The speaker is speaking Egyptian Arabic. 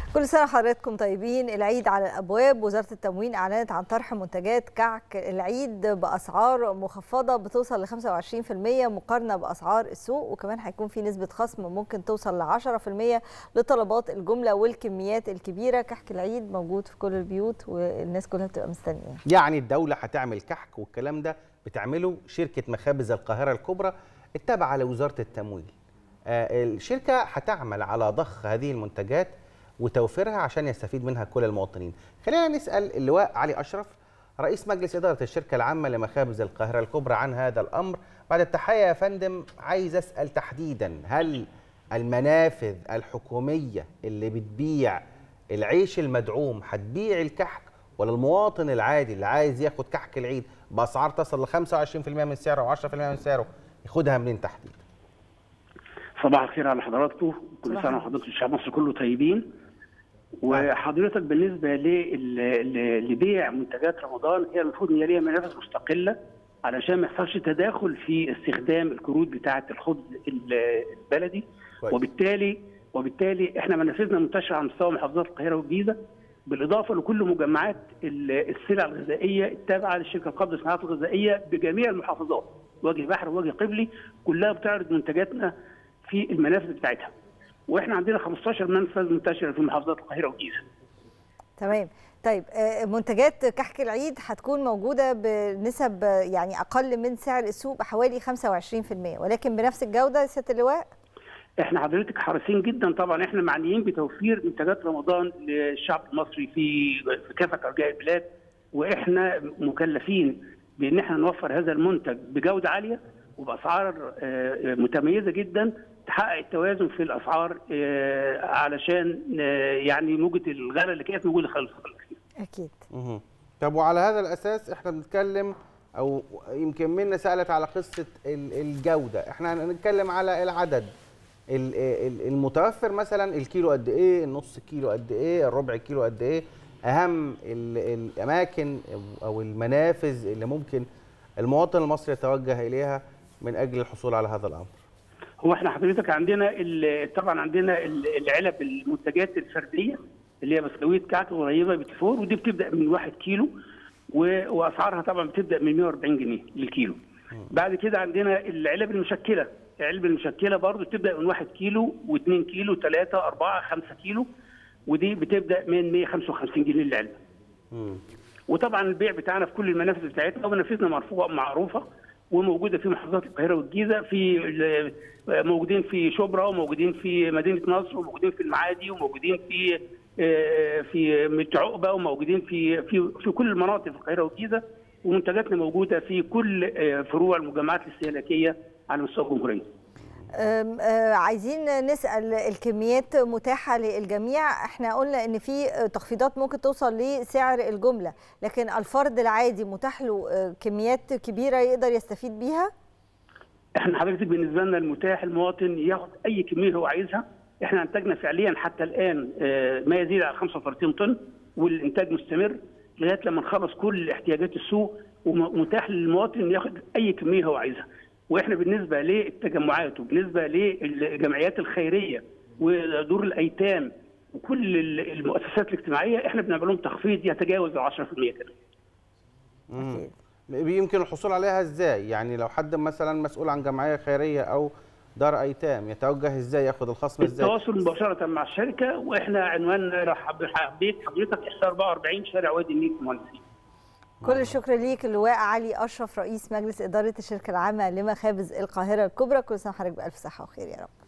كل سنة حضراتكم طيبين العيد على الأبواب وزارة التموين أعلنت عن طرح منتجات كعك العيد بأسعار مخفضة بتوصل ل 25% مقارنة بأسعار السوق وكمان هيكون في نسبة خصم ممكن توصل ل 10% لطلبات الجملة والكميات الكبيرة كحك العيد موجود في كل البيوت والناس كلها بتبقى مستنية يعني الدولة هتعمل كحك والكلام ده بتعمله شركة مخابز القاهرة الكبرى التابعة لوزارة التموين آه، الشركة هتعمل على ضخ هذه المنتجات وتوفيرها عشان يستفيد منها كل المواطنين خلينا نسأل اللواء علي أشرف رئيس مجلس إدارة الشركة العامة لمخابز القاهرة الكبرى عن هذا الأمر بعد التحية يا فندم عايز أسأل تحديدا هل المنافذ الحكومية اللي بتبيع العيش المدعوم هتبيع الكحك ولا المواطن العادي اللي عايز ياخد كحك العيد بأسعار تصل ل 25% من سعره و10% من سعره ياخدها منين تحديدا؟ صباح الخير على حضراتكم كل صباح سنه وحضرتك الشعب المصري كله طيبين وحضرتك بالنسبه لل- ل- لبيع منتجات رمضان هي المفروض ان هي ليها منافذ مستقله علشان ما يحصلش تداخل في استخدام الكروت بتاعه الخبز ال- البلدي كويس. وبالتالي وبالتالي احنا منافذنا منتشره على مستوى محافظات القاهره والجيزه بالاضافه لكل مجمعات ال- السلع الغذائيه التابعه للشركه القابضه للصناعات الغذائيه بجميع المحافظات وجه بحر ووجه قبلي كلها بتعرض منتجاتنا في المنافذ بتاعتها واحنا عندنا 15 منفذ منتشره في محافظات القاهره والجيزه تمام طيب آه، منتجات كحك العيد هتكون موجودة بنسب آه، يعني أقل من سعر السوق بحوالي 25% ولكن بنفس الجودة يا سيادة اللواء احنا حضرتك حريصين جدا طبعا احنا معنيين بتوفير منتجات رمضان للشعب المصري في في كافه ارجاء البلاد واحنا مكلفين بان احنا نوفر هذا المنتج بجوده عاليه وباسعار آه، متميزه جدا تحقق التوازن في الاسعار آه، علشان آه، يعني موجه الغلاء اللي كانت موجوده خلال الفتره الاخيره. أكيد مهم. طب وعلى هذا الاساس احنا بنتكلم او يمكن منا سالت على قصه ال- الجوده احنا هنتكلم على العدد ال- ال- المتوفر مثلا الكيلو قد ايه النص كيلو قد ايه الربع كيلو قد ايه اهم ال- الاماكن او المنافذ اللي ممكن المواطن المصري يتوجه اليها من اجل الحصول على هذا الامر هو احنا حضرتك عندنا ال- طبعا عندنا ال- العلب المنتجات الفرديه اللي هي بسكويت كعك قريبه بتفور ودي بتبدا من 1 كيلو و- واسعارها طبعا بتبدا من 140 جنيه للكيلو. بعد كده عندنا العلب المشكله، العلب المشكله برضو بتبدا من 1 كيلو و2 كيلو 3 4 5 كيلو ودي بتبدا من 155 جنيه للعلبه. مم. وطبعا البيع بتاعنا في كل المنافذ بتاعتنا ومنافذنا مرفوعه معروفه وموجوده في محافظات القاهره والجيزه في ال- موجودين في شبرا وموجودين في مدينه نصر وموجودين في المعادي وموجودين في آه، في مت عقبه وموجودين في في في كل المناطق في القاهره والجيزه ومنتجاتنا موجوده في كل آه، فروع المجمعات الاستهلاكيه على مستوى الجمهوريه. أم، آه، عايزين نسأل الكميات متاحة للجميع احنا قلنا ان في آه، تخفيضات ممكن توصل لسعر الجملة لكن الفرد العادي متاح له آه، كميات كبيرة يقدر يستفيد بيها احنا حضرتك بالنسبه لنا المتاح المواطن ياخد اي كميه هو عايزها احنا انتجنا فعليا حتى الان آه، ما يزيد على 35 طن والانتاج مستمر لغايه لما نخلص كل احتياجات السوق ومتاح للمواطن إنه ياخد اي كميه هو عايزها واحنا بالنسبه للتجمعات وبالنسبه للجمعيات الخيريه ودور الايتام وكل المؤسسات الاجتماعيه احنا بنعمل لهم تخفيض يتجاوز ال 10% كده مم. يمكن الحصول عليها ازاي يعني لو حد مثلا مسؤول عن جمعيه خيريه او دار ايتام يتوجه ازاي ياخد الخصم ازاي التواصل مباشرة مع الشركة واحنا عنواننا لو حب- حبيت حضرتك احنا 44 شارع وادي النيل في المهندسين. كل الشكر ليك اللواء علي أشرف رئيس مجلس إدارة الشركة العامة لمخابز القاهرة الكبرى كل سنة وحضرتك بألف صحة وخير يا رب